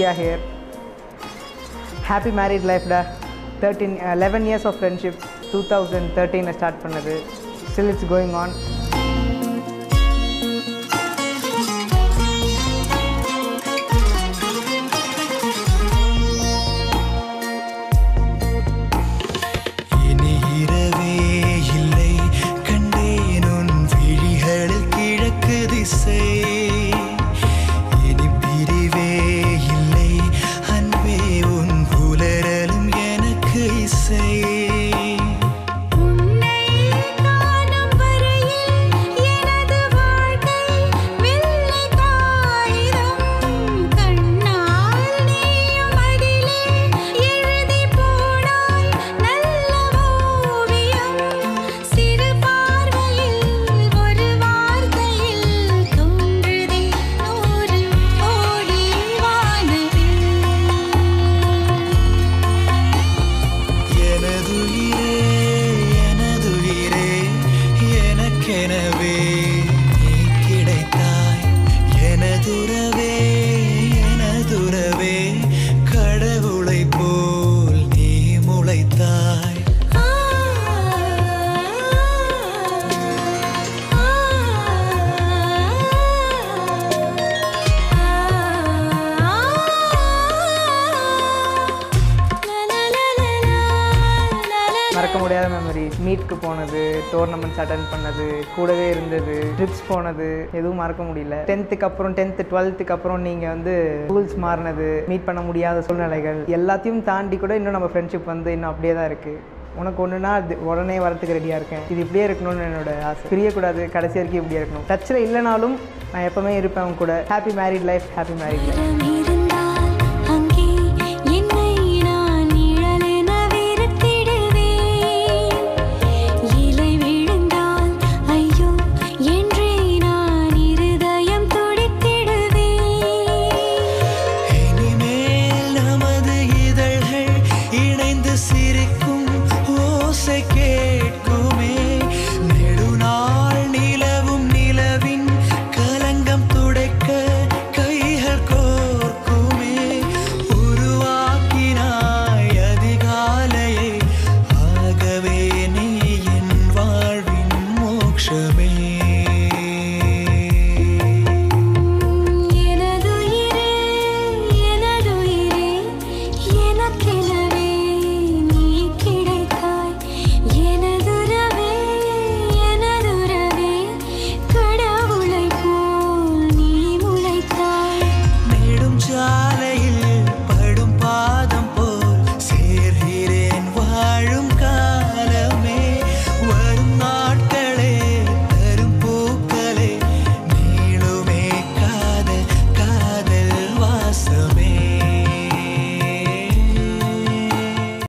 Priya here happy married லைஃப்டா thirteen eleven years of friendship two thousand தேர்ட்டீனில் start பண்ணது still it's going on இனி இரவே இல்லை கண்டேன் உன் விழிகளில் கிழக்கு திசை இனி பிரிவே இல்லை அன்பே உன் புலரலும் எனக்கு இசை உன்னை காணும் வரையில் எனது வாழ்க்கை வெள்ளை காகிதம் கண்ணால் நீயும் அதிலே எழுதி போனாய் நல்ல ஓவியம் சிறு பார்வையில் ஒரு வார்த்தையில் தோன்றுதே நூறு கோடி வானவில் எனதுயிரே எனதுயிரே எனக்கெனவே நீ கிடைத்தாய் எனதுறவே எனதுறவே கடவுளை போல் நீ முளைத்தாய் மறக்க முடியாத மெமரிஸ் மீட்க்கு போனது டோர்னமெண்ட்ஸ் அட்டன் பண்ணது கூடவே இருந்தது ட்ரிப்ஸ் போனது எதுவும் மறக்க முடியல டென்த்துக்கு அப்புறம் டென்த்து டுவெல்த்துக்கு அப்புறம் நீங்கள் வந்து ஸ்கூல்ஸ் மாறினது மீட் பண்ண முடியாத சூழ்நிலைகள் எல்லாத்தையும் தாண்டி கூட இன்னும் நம்ம ஃப்ரெண்ட்ஷிப் வந்து இன்னும் அப்படியே தான் இருக்குது உனக்கு ஒன்றுனா அது உடனே வரத்துக்கு ரெடியாக இருக்கேன் இது இப்படியே இருக்கணும்னு என்னோட ஆசை பிரியக்கூடாது கடைசி வரைக்கும் இப்படியே இருக்கணும் டச்சில் இல்லைனாலும் நான் எப்போவுமே இருப்பேன் அவங்க கூட happy married life happy married life நீ